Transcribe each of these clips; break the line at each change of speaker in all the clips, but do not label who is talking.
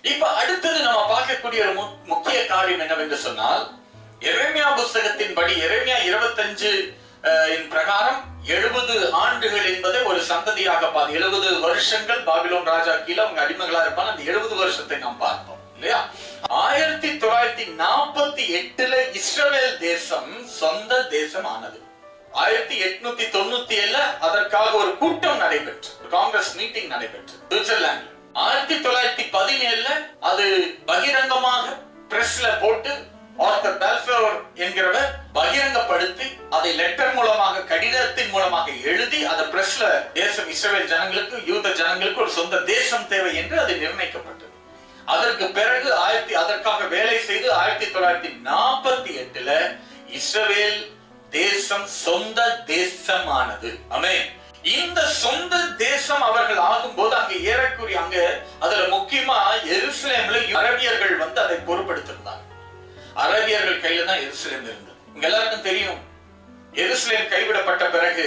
இப்ப அடுத்தது நம்ம பார்க்கக்கூடிய ஒரு மு- முக்கிய காரியம் என்னவென்று சொன்னால் எரேமியா புஸ்தகத்தின்படி எரேமியா இருபத்தஞ்சு இன் பிரகாரம் எழுபது ஆண்டுகள் என்பதை ஒரு சந்ததியாக பார்த்து எழுபது வருஷங்கள் பாபிலோன் ராஜா கீழே அவங்க அடிமைகளா இருப்பாங்க அந்த எழுபது வருஷத்தை நாம் பார்த்தோம் இல்லையா ஆயிரத்தி தொள்ளாயிரத்தி நாற்பத்தி எட்டுல இஸ்ரவேல் தேசம் சொந்த தேசம் ஆனது ஆயிரத்தி எட்நூத்தி தொண்ணூத்தி ஏழுல அதற்காக ஒரு கூட்டம் நடைபெற்று காங்கிரஸ் மீட்டிங் நடைபெற்று சுவிட்சர்லாந்துல ஆயிரத்தி தொள்ளாயிரத்தி பதினேழுல அது பகிரங்கமாக பிரஸ்ல போட்டு ஆர்த்தர் பெல்ஃபோர் என்கிறவர் பகிரங்கப்படுத்தி அதை லெட்டர் மூலமாக கடிதத்தின் மூலமாக எழுதி அதை பிரஸ்ல தேசம் இஸ்ரேல் ஜனங்களுக்கு யூத ஜனங்களுக்கு ஒரு சொந்த தேசம் தேவை என்று அது நிர்ணயிக்கப்பட்டது அதற்கு பிறகு ஆயிரத்தி அதற்காக வேலை செய்து ஆயிரத்தி தொள்ளாயிரத்தி நாற்பத்தி எட்டுல இஸ்ரவேல் தேசம் சொந்த தேசமானது ஆமென் இந்த சொந்த தேசம் அவர்கள் ஆகும்போது அங்க ஏறக்குறைய அங்க அதுல முக்கியமா எருசலேம்ல அரபியர்கள் வந்து அதை பொறுப்படுத்திருந்தாங்க அரபியர்கள் கையில தான் எருசலேம் இருந்தது உங்க எல்லாருக்கும் தெரியும் எருசலேம் கைவிடப்பட்ட பிறகு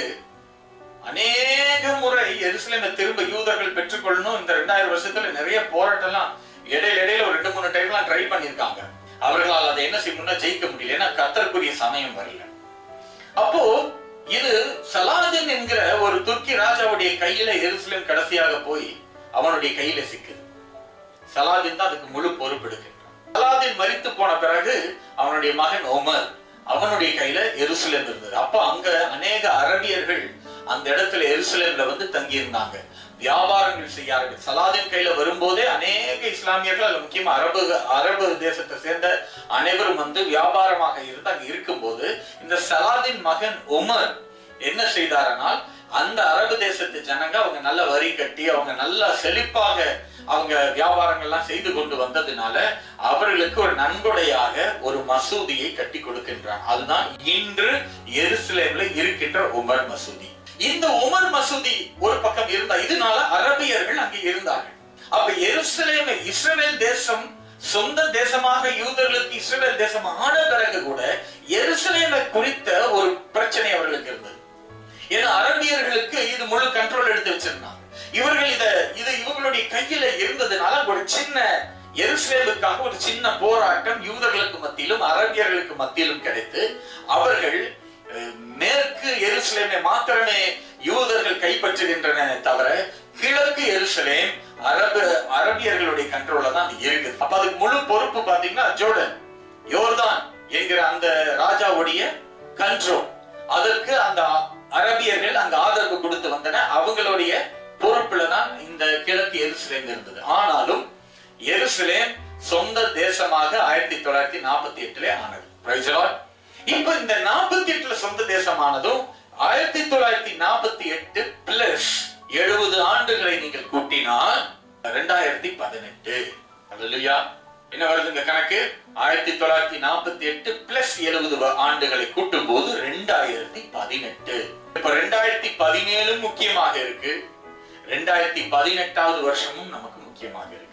அநேக முறை எருசலேமை திரும்ப யூதர்கள் பெற்றுக்கொள்ளணும் இந்த ரெண்டாயிரம் வருஷத்துல நிறைய போராட்டம்லாம் இடையில இடையில ஒரு ரெண்டு மூணு டைம்லாம் ட்ரை பண்ணியிருக்காங்க அவர்களால் அதை என்ன செய்யணும்னா ஜெயிக்க முடியல ஏன்னா கத்தருக்குரிய சமயம் வரல அப்போ இது சலாதின் என்கிற ஒரு துர்க்கி ராஜாவுடைய கையில எருசலேம் கடைசியாக போய் அவனுடைய கையில சிக்குது சலாதின் தான் அதுக்கு முழு பொறுப்பு எடுக்கின்றான் சலாதின் மரித்து போன பிறகு அவனுடைய மகன் ஒமர் அவனுடைய கையில எருசலேம் இருந்தது அப்ப அங்க அநேக அரபியர்கள் அந்த இடத்துல எருசலேம்ல வந்து தங்கி இருந்தாங்க வியாபாரங்கள் செய்ய ஆரம்பி சலாதின் கையில வரும்போதே அநேக இஸ்லாமியர்கள் அதுல முக்கியமா அரபு அரபு தேசத்தை சேர்ந்த அனைவரும் வந்து வியாபாரமாக இருந்து அங்க இருக்கும்போது இந்த சலாதின் மகன் உமர் என்ன செய்தாரனால் அந்த அரபு தேசத்து ஜனங்க அவங்க நல்ல வரி கட்டி அவங்க நல்லா செழிப்பாக அவங்க வியாபாரங்கள்லாம் செய்து கொண்டு வந்ததுனால அவர்களுக்கு ஒரு நன்கொடையாக ஒரு மசூதியை கட்டி கொடுக்கின்றான் அதுதான் இன்று எருசலேம்ல இருக்கின்ற உமர் மசூதி இந்த உமர் மசூதி ஒரு பக்கம் இருந்தா இதனால அரபியர்கள் அங்கே இருந்தார்கள் அப்ப எருசலேமை இஸ்ரவேல் தேசம் சொந்த தேசமாக யூதர்களுக்கு இஸ்ரவேல் தேசம் ஆன பிறகு கூட எருசலேமை குறித்த ஒரு பிரச்சனை அவர்களுக்கு இருந்தது ஏன்னா அரபியர்களுக்கு இது முழு கண்ட்ரோல் எடுத்து வச்சிருந்தாங்க இவர்கள் இத இது இவங்களுடைய கையில இருந்ததுனால ஒரு சின்ன எருசலேமுக்காக ஒரு சின்ன போராட்டம் யூதர்களுக்கு மத்தியிலும் அரபியர்களுக்கு மத்தியிலும் கிடைத்து அவர்கள் அஹ், மேற்கு எருசலேமை மாத்திரமே யூதர்கள் கைப்பற்றுகின்றன தவிர கிழக்கு எருசலேம் அரபு அரபியர்களுடைய கண்ட்ரோல்ல தான் அது இருக்குது அப்ப அதுக்கு முழு பொறுப்பு பாத்தீங்கன்னா ஜோர்டன் யோர்தான் என்கிற அந்த ராஜாவுடைய கண்ட்ரோல் அதற்கு அந்த அரபியர்கள் அங்க ஆதரவு கொடுத்து வந்தன அவங்களுடைய பொறுப்புல தான் இந்த கிழக்கு எருசலேம் இருந்தது ஆனாலும் எருசலேம் சொந்த தேசமாக ஆயிரத்தி தொள்ளாயிரத்தி நாற்பத்தி எட்டுல ஆனது Praise the Lord. இப்ப இந்த நாற்பத்தி எட்டுல சொந்த தேசமானதும் ஆயிரத்தி தொள்ளாயிரத்தி நாற்பத்தி எட்டு பிளஸ் எழுபது ஆண்டுகளை நீங்கள் கூட்டினால் ரெண்டாயிரத்தி பதினெட்டு அல்லா என்ன வருதுங்க கணக்கு ஆயிரத்தி தொள்ளாயிரத்தி நாற்பத்தி எட்டு பிளஸ் எழுபது ஆண்டுகளை கூட்டும் போது ரெண்டாயிரத்தி பதினெட்டு இப்ப ரெண்டாயிரத்தி பதினேழும் முக்கியமாக இருக்கு ரெண்டாயிரத்தி பதினெட்டாவது வருஷமும் நமக்கு முக்கியமாக இருக்கு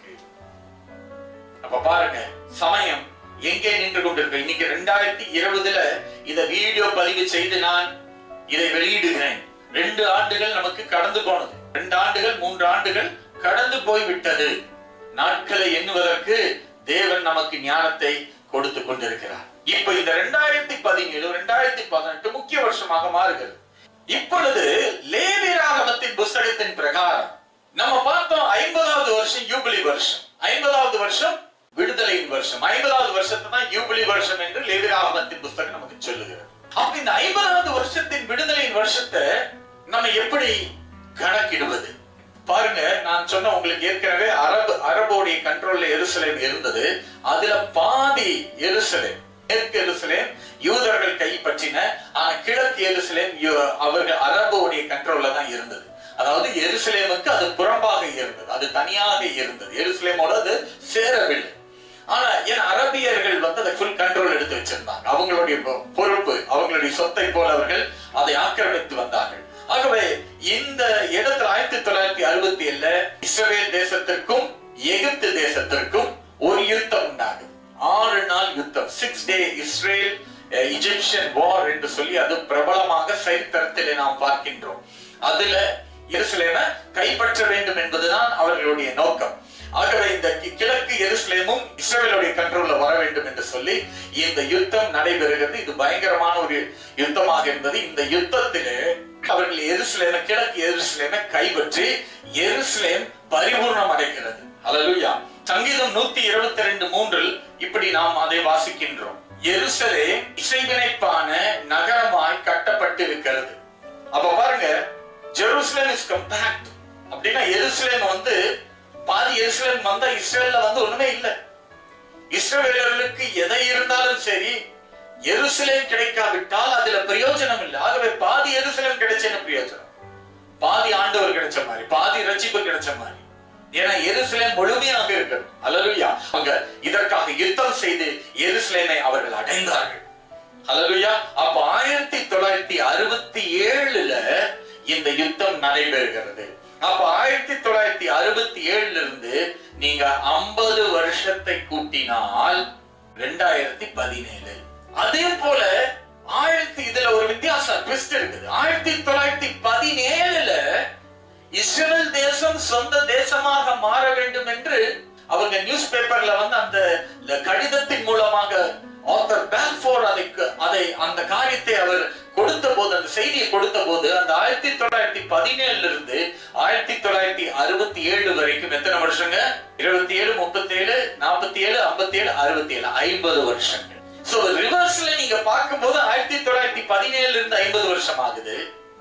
அப்ப பாருங்க சமயம் எங்கே நின்று கொண்டிருக்க இன்னைக்கு ரெண்டாயிரத்தி இருபதுல இத வீடியோ பதிவு செய்து நான் இதை வெளியிடுகிறேன் ரெண்டு ஆண்டுகள் நமக்கு கடந்து போனது ரெண்டு ஆண்டுகள் மூன்று ஆண்டுகள் கடந்து போய் விட்டது நாட்களை எண்ணுவதற்கு தேவன் நமக்கு ஞானத்தை கொடுத்து கொண்டிருக்கிறார் இப்ப இந்த ரெண்டாயிரத்தி பதினேழு ரெண்டாயிரத்தி பதினெட்டு முக்கிய வருஷமாக மாறுகிறது இப்பொழுது லேவியராகமத்தின் புஸ்தகத்தின் பிரகாரம் நம்ம பார்த்தோம் ஐம்பதாவது வருஷம் யூபிலி வருஷம் ஐம்பதாவது வருஷம் விடுதலையின் வருஷம் ஐம்பதாவது வருஷத்தை தான் யூபிலி வருஷம் என்று லேவியராகமத்தின் புஸ்தகம் நமக்கு சொல்லுகிறது அப்ப இந்த ஐம்பதாவது வருஷத்தின் விடுதலையின் வருஷத்தை நம்ம எப்படி கணக்கிடுவது பாருங்க நான் சொன்ன உங்களுக்கு ஏற்கனவே அரபு அரபுடைய கண்ட்ரோல்ல எருசலேம் இருந்தது அதுல பாதி எருசலேம் மேற்கு எருசலேம் யூதர்கள் கைப்பற்றின ஆனா கிழக்கு எருசலேம் யு- அவர்கள் அரபுடைய கண்ட்ரோல்ல தான் இருந்தது அதாவது எருசலேமுக்கு அது புறம்பாக இருந்தது அது தனியாக இருந்தது எருசலேமோட அது சேரவில்லை ஆனா ஏன் அரபியர்கள் வந்து அதை ஃபுல் கண்ட்ரோல் எடுத்து வச்சிருந்தாங்க அவங்களுடைய பொ- பொறுப்பு அவங்களுடைய சொத்தை போல அவர்கள் அதை ஆக்கிரமித்து வந்தார்கள் ஆகவே இந்த இடத்துல ஆயிரத்தி தொள்ளாயிரத்தி அறுபத்தி ஏழுல இஸ்ரேல் தேசத்திற்கும் எகிப்து தேசத்திற்கும் ஒரு யுத்தம் உண்டாகுது ஆறு நாள் யுத்தம் six day Israel Egyptian war என்று சொல்லி அது பிரபலமாக சரித்திரத்திலே நாம் பார்க்கின்றோம் அதுல எருசலேமை கைப்பற்ற வேண்டும் என்பதுதான் அவர்களுடைய நோக்கம் ஆகவே இந்த கி- கிழக்கு எருசலேமும் இஸ்ரவேலுடைய கண்ட்ரோல்ல வர வேண்டும் என்று சொல்லி இந்த யுத்தம் நடைபெறுகிறது இது பயங்கரமான ஒரு யுத்தமாக இருந்தது இந்த யுத்தத்திலே அவர்கள் எருசலேமை கிழக்கு எருசலேமை கைப்பற்றி எருசலேம் பரிபூர்ணம் அடைகிறது அல்லேலூயா சங்கீதம் நூத்தி இருபத்தி ரெண்டு மூன்றில் இப்படி நாம் அதை வாசிக்கின்றோம் எருசலேம் இசைவினைப்பான நகரமாய் கட்டப்பட்டிருக்கிறது அப்ப பாருங்க ஜெருசலேம் இஸ் கம்பேக்ட் அப்படின்னா எருசலேம் வந்து பாதி எருசலேம் வந்தா இஸ்ரேல்ல வந்து ஒண்ணுமே இல்லை இஸ்ரவேலர்களுக்கு எதை இருந்தாலும் சரி எருசலேம் கிடைக்காவிட்டால் அதுல பிரயோஜனம் இல்லை ஆகவே பாதி எருசலேம் கிடைச்சேன்னு பிரயோஜனம் பாதி ஆண்டவர் கிடைச்ச மாதிரி பாதி ரட்சிப்பு கிடைச்ச மாதிரி ஏன்னா எருசலேம் முழுமையாக இருக்கணும் அல்லலுயா அவங்க இதற்காக யுத்தம் செய்து எருசலேமை அவர்கள் அடைந்தார்கள் அல்லலுயா அப்ப ஆயிரத்தி தொள்ளாயிரத்தி அறுபத்தி ஏழுல இந்த யுத்தம் நடைபெறுகிறது அப்ப ஆயிரத்தி தொள்ளாயிரத்தி அறுபத்தி ஏழுல இருந்து நீங்க ஐம்பது வருஷத்தை கூட்டினால் ரெண்டாயிரத்தி பதினேழு அதே போல ஆயிரத்தி இதுல ஒரு வித்தியாசம் ட்விஸ்ட் இருக்குது ஆயிரத்தி தொள்ளாயிரத்தி பதினேழுல இஸ்ரேல் தேசம் சொந்த தேசமாக மாற வேண்டும் என்று அவங்க நியூஸ் பேப்பர்ல வந்து அந்த ல- கடிதத்தின் மூலமாக ஆத்தர் பேல்ஃபோர் அதை அதை அந்த காரியத்தை அவர் கொடுத்த போது அந்த செய்தியை கொடுத்த போது அந்த ஆயிரத்தி தொள்ளாயிரத்தி பதினேழுல இருந்து ஆயிரத்தி தொள்ளாயிரத்தி அறுபத்தி ஏழு வரைக்கும் எத்தனை வருஷங்க இருபத்தி ஏழு முப்பத்தி ஏழு நாற்பத்தி ஏழு ஐம்பத்தி ஏழு அறுபத்தி ஏழு ஐம்பது வருஷங்கள் சோ ரிவர்ஸ்ல நீங்க பார்க்கும்போது ஆயிரத்தி தொள்ளாயிரத்தி பதினேழுல இருந்து ஐம்பது வருஷம் ஆகுது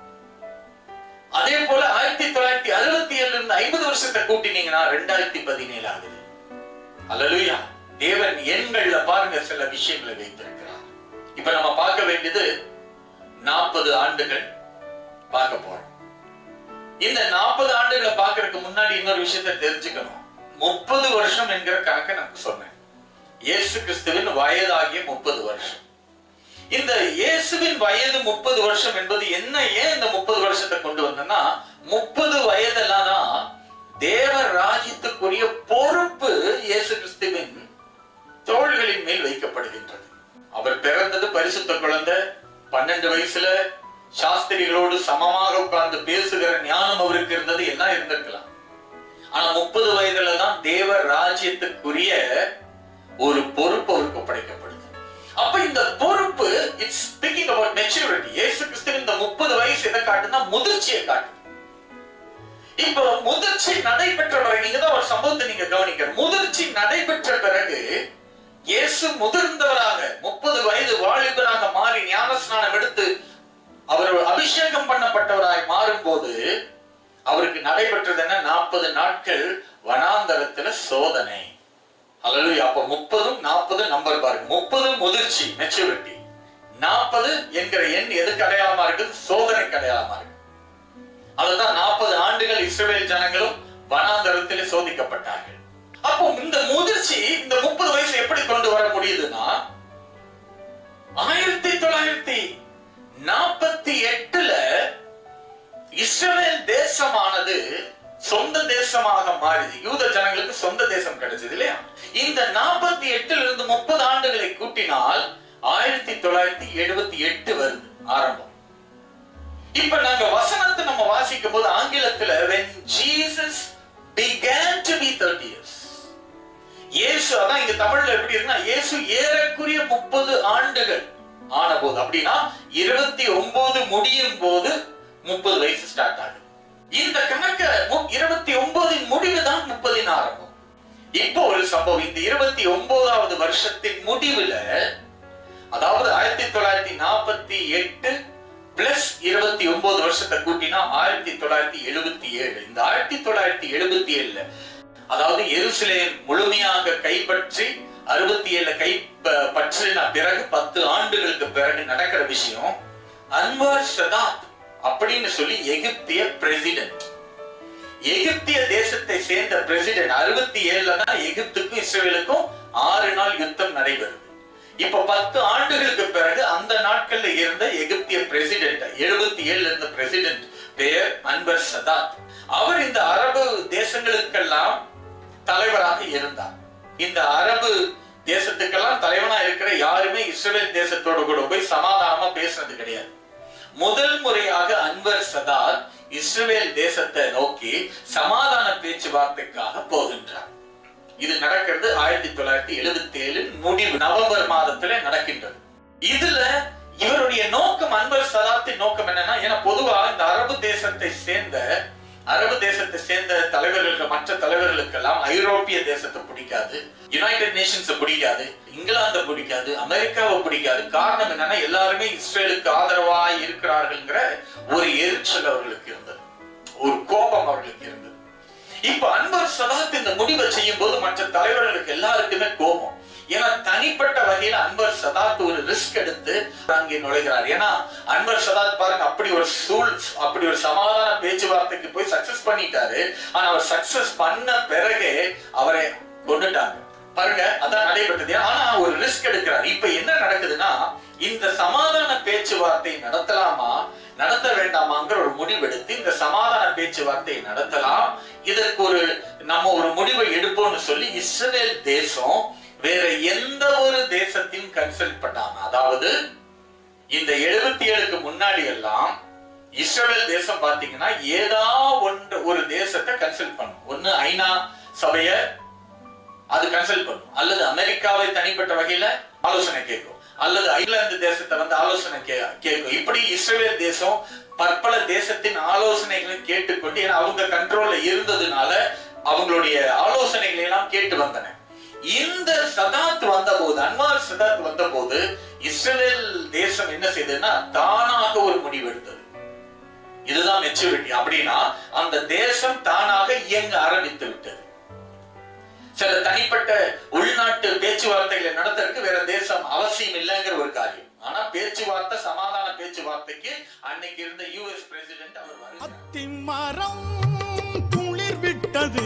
அதே போல ஆயிரத்தி தொள்ளாயிரத்தி அறுபத்தி ஏழுல இருந்து ஐம்பது வருஷத்தை கூட்டினீங்கன்னா ரெண்டாயிரத்தி பதினேழு ஆகுது அல்லலுயா தேவன் எண்கள்ல பாருங்க சில விஷயங்களை வைத்திருக்கிறார் இப்ப நம்ம பார்க்க வேண்டியது நாற்பது ஆண்டுகள் பார்க்க போறோம் இந்த நாற்பது ஆண்டுகளை பார்க்கறதுக்கு முன்னாடி இன்னொரு விஷயத்தை தெரிஞ்சுக்கணும் முப்பது வருஷம் என்கிற கணக்கை நான் சொன்னேன் இயேசு கிறிஸ்துவின் வயதாகிய முப்பது வருஷம் இந்த இயேசுவின் வயது முப்பது வருஷம் என்பது என்ன ஏன் இந்த முப்பது வருஷத்தை கொண்டு வந்தேன்னா முப்பது வயதெல்லாம் தான் தேவ ராஜ்யத்துக்குரிய பொறுப்பு இயேசு கிறிஸ்துவின் தோள்களின் மேல் வைக்கப்படுகின்றது அவர் பிறந்தது பரிசுத்த குழந்தை பன்னெண்டு வயசுல சாஸ்திரிகளோடு சமமாக உட்கார்ந்து பேசுகிற ஞானம் அவருக்கு இருந்தது எல்லாம் இருந்திருக்கலாம் ஆனா முப்பது வயதுல தான் தேவ ராஜ்யத்துக்குரிய ஒரு பொறுப்பு அவருக்கு படைக்கப்படுது அப்ப இந்த பொறுப்பு இட்ஸ் ஸ்பீக்கிங் அபவுட் மெச்சூரிட்டி இயேசு கிறிஸ்துவின் இந்த முப்பது வயசு எதை காட்டுனா முதிர்ச்சியை காட்டுது இப்போ முதிர்ச்சி நடைபெற்ற பிறகு நீங்க தான் ஒரு சம்பவத்தை நீங்க கவனிக்கணும் முதிர்ச்சி நடைபெற்ற பிறகு இயேசு முதிர்ந்தவராக முப்பது வயது வாலிபராக மாறி ஞானஸ்நானம் எடுத்து அவர் அபிஷேகம் பண்ணப்பட்டவராய் மாறும்போது அவருக்கு நடைபெற்றது என்ன நாற்பது நாட்கள் வனாந்தரத்துல சோதனை அல்லது அப்ப முப்பதும் நாற்பது நம்பர் பாருங்க முப்பது முதிர்ச்சி மெச்சூரிட்டி நாற்பது என்கிற எண் எதுக்கு அடையாளமா இருக்குது சோதனைக்கு அடையாளமா இருக்கு அதுதான் நாற்பது ஆண்டுகள் இஸ்ரவேல் ஜனங்களும் வனாந்தரத்திலே சோதிக்கப்பட்டார்கள் அப்போ இந்த முதிர்ச்சி இந்த முப்பது வயசு எப்படி கொண்டு வர முடியுதுன்னா ஆயிரத்தி தொள்ளாயிரத்தி நாற்பத்தி எட்டுல இஸ்ரவேல் தேசமானது சொந்த தேசமாக மாறிது யூத ஜனங்களுக்கு சொந்த தேசம் கிடைச்சது இல்லையா இந்த நாற்பத்தி எட்டுல இருந்து முப்பது ஆண்டுகளை கூட்டினால் ஆயிரத்தி தொள்ளாயிரத்தி எழுபத்தி எட்டு வருது ஆரம்பம் இப்ப நாங்க வசனத்தை நம்ம வாசிக்கும் போது ஆங்கிலத்துல when Jesus began to be 30 years இயேசு அதான் இங்க தமிழ்ல எப்படி இருக்குன்னா இயேசு ஏறக்குறைய முப்பது ஆண்டுகள் ஆன போது அப்படின்னா இருபத்தி ஒன்பது முடியும் போது முப்பது வயசு ஸ்டார்ட் ஆகுது இந்த கணக்க இருபத்தி ஒன்பதின் முடிவு தான் முப்பதின் ஆரம்பம் இப்போ ஒரு சம்பவம் இந்த இருபத்தி ஒன்பதாவது வருஷத்தின் முடிவுல அதாவது ஆயிரத்தி தொள்ளாயிரத்தி நாற்பத்தி எட்டு பிளஸ் இருபத்தி ஒன்பது வருஷத்தை கூட்டினா ஆயிரத்தி தொள்ளாயிரத்தி எழுபத்தி ஏழு இந்த ஆயிரத்தி தொள்ளாயிரத்தி எழுபத்தி ஏழுல அதாவது எருசலேம் முழுமையாக கைப்பற்றி அறுபத்தி ஏழுல கை ப- பற்றின பிறகு பத்து ஆண்டுகளுக்கு பிறகு நடக்கிற விஷயம் அன்வர் சதாத் அப்படின்னு சொல்லி எகிப்திய பிரசிடென்ட் எகிப்திய தேசத்தை சேர்ந்த பிரசிடென்ட் அறுபத்தி ஏழுல தான் எகிப்துக்கும் இஸ்ரேலுக்கும் ஆறு நாள் யுத்தம் நடைபெறுது இப்ப பத்து ஆண்டுகளுக்கு பிறகு அந்த நாட்கள்ல இருந்த எகிப்திய பிரசிடென்ட் எழுபத்தி ஏழுல இருந்த பிரசிடென்ட் பெயர் அன்வர் சதாத் அவர் இந்த அரபு தேசங்களுக்கெல்லாம் தலைவராக இருந்தார் இந்த அரபு தேசத்துக்கெல்லாம் தலைவனா இருக்கிற யாருமே இஸ்ரேல் தேசத்தோட கூட போய் சமாதானமா பேசுனது கிடையாது முதல் முறையாக அன்வர் சதாத் இஸ்ரேல் தேசத்தை நோக்கி சமாதான பேச்சுவார்த்தைக்காக போகின்றார் இது நடக்கிறது ஆயிரத்தி தொள்ளாயிரத்தி எழுபத்தி ஏழு முடிவு நவம்பர் மாதத்துல நடக்கின்றது இதுல இவருடைய நோக்கம் அன்வர் சதாத்தின் நோக்கம் என்னன்னா ஏன்னா பொதுவா இந்த அரபு தேசத்தை சேர்ந்த அரபு தேசத்தை சேர்ந்த தலைவர்களுக்கு மற்ற தலைவர்களுக்கெல்லாம் ஐரோப்பிய தேசத்தை பிடிக்காது யுனைடெட் நேஷன்ஸ் பிடிக்காது இங்கிலாந்து பிடிக்காது அமெரிக்காவை பிடிக்காது காரணம் என்னன்னா எல்லாருமே இஸ்ரேலுக்கு ஆதரவா இருக்கிறார்கள்ங்கிற ஒரு எரிச்சல் அவர்களுக்கு இருந்தது ஒரு கோபம் அவர்களுக்கு இருந்தது இப்ப அன்வர் சதாத் இந்த முடிவை செய்யும் போது மற்ற தலைவர்களுக்கு எல்லாருக்குமே கோபம் ஏன்னா தனிப்பட்ட வகையில அன்வர் சதாத் ஒரு ரிஸ்க் எடுத்து அங்கே நுழைகிறார் ஏன்னா அன்வர் சதாத் பாருங்க அப்படி ஒரு சூழ் அப்படி ஒரு சமாதான பேச்சுவார்த்தைக்கு போய் சக்சஸ் பண்ணிட்டாரு ஆனா அவர் சக்சஸ் பண்ண பிறகு அவரை கொண்டுட்டாங்க பாருங்க அதான் நடைபெற்றது ஆனா ஒரு ரிஸ்க் எடுக்கிறார் இப்ப என்ன நடக்குதுன்னா இந்த சமாதான பேச்சுவார்த்தை நடத்தலாமா நடத்த வேண்டாமாங்கிற ஒரு முடிவெடுத்து இந்த சமாதான பேச்சுவார்த்தையை நடத்தலாம் இதற்கு ஒரு நம்ம ஒரு முடிவை எடுப்போம்னு சொல்லி இஸ்ரேல் தேசம் வேற எந்த ஒரு தேசத்தையும் கன்சல்ட் பண்ணாம அதாவது இந்த எழுபத்தி ஏழுக்கு முன்னாடி எல்லாம் இஸ்ரேல் தேசம் பாத்தீங்கன்னா ஏதா ஒன்று ஒரு தேசத்தை கன்சல்ட் பண்ணும் ஒண்ணு ஐநா சபைய அது கன்சல்ட் பண்ணும் அல்லது அமெரிக்காவை தனிப்பட்ட வகையில ஆலோசனை கேட்கும் அல்லது ஐர்லாந்து தேசத்தை வந்து ஆலோசனை கே- கேட்கும் இப்படி இஸ்ரேல் தேசம் பற்பல தேசத்தின் ஆலோசனைகளை கேட்டுக்கொண்டு ஏன்னா அவங்க கண்ட்ரோல்ல இருந்ததுனால அவங்களுடைய ஆலோசனைகளை எல்லாம் கேட்டு வந்தன இந்த சதாத் வந்தபோது அன்வார் சதாத் வந்தபோது இஸ்ரேல் தேசம் என்ன செய்ததுன்னா தானாக ஒரு முடிவு எடுத்தது இதுதான் மெச்சூரிட்டி அப்படின்னா அந்த தேசம் தானாக இயங்க ஆரம்பித்து விட்டது சில தனிப்பட்ட உள்நாட்டு பேச்சுவார்த்தைகளை நடத்துறதுக்கு வேற தேசம் அவசியம் இல்லைங்கிற ஒரு காரியம் ஆனா பேச்சுவார்த்தை சமாதான பேச்சுவார்த்தைக்கு அன்னைக்கு இருந்த யுஎஸ் பிரசிடென்ட் அவர் வருகிறார்
அத்திமரம் துளிர் விட்டது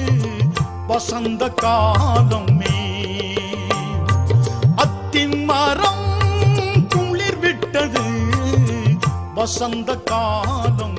வசந்த காலமே அத்திமரம் துளிர் விட்டது வசந்த காலம்